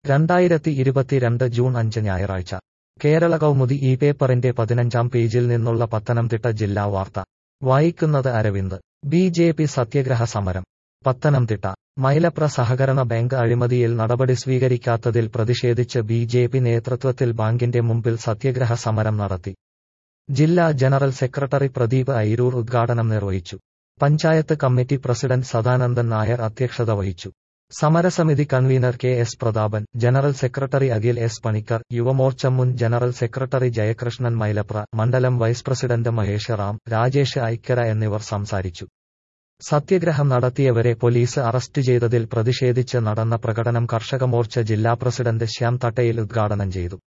രണ്ടായിരത്തി ഇരുപത്തിരണ്ട് ജൂൺ അഞ്ച് ഞായറാഴ്ച കേരള കൗമുദി ഈ പേപ്പറിന്റെ പതിനഞ്ചാം പേജിൽ നിന്നുള്ള പത്തനംതിട്ട ജില്ലാ വാർത്ത വായിക്കുന്നത് അരവിന്ദ് ബി ജെ പി സത്യഗ്രഹ സമരം പത്തനംതിട്ട മൈലപ്ര സഹകരണ ബാങ്ക് അഴിമതിയിൽ നടപടി സ്വീകരിക്കാത്തതിൽ പ്രതിഷേധിച്ച് ബി ജെ പി നേതൃത്വത്തിൽ ബാങ്കിന്റെ മുമ്പിൽ സത്യഗ്രഹ സമരം നടത്തി ജില്ലാ ജനറൽ സെക്രട്ടറി പ്രദീപ് ഐരൂർ ഉദ്ഘാടനം നിർവഹിച്ചു പഞ്ചായത്ത് കമ്മിറ്റി പ്രസിഡന്റ് സദാനന്ദൻ നായർ അധ്യക്ഷത വഹിച്ചു സമരസമിതി convener K S Prathapan general secretary Akhil S Panicker Yuva Morcha മുൻ ജനറൽ സെക്രട്ടറി ജയകൃഷ്ണൻ മൈലപ്ര മണ്ഡലം വൈസ് പ്രസിഡന്റ് മഹേഷ് റാം രാജേഷ് ഐക്കര എന്നിവർ സംസാരിച്ചു സത്യഗ്രഹം നടത്തിയവരെ പോലീസ് അറസ്റ്റ് ചെയ്തതിൽ പ്രതിഷേധിച്ച് നടന്ന പ്രകടനം കർഷക മോർച്ച ജില്ലാ പ്രസിഡന്റ് ശ്യാം തട്ടയിൽ ഉദ്ഘാടനം ചെയ്തു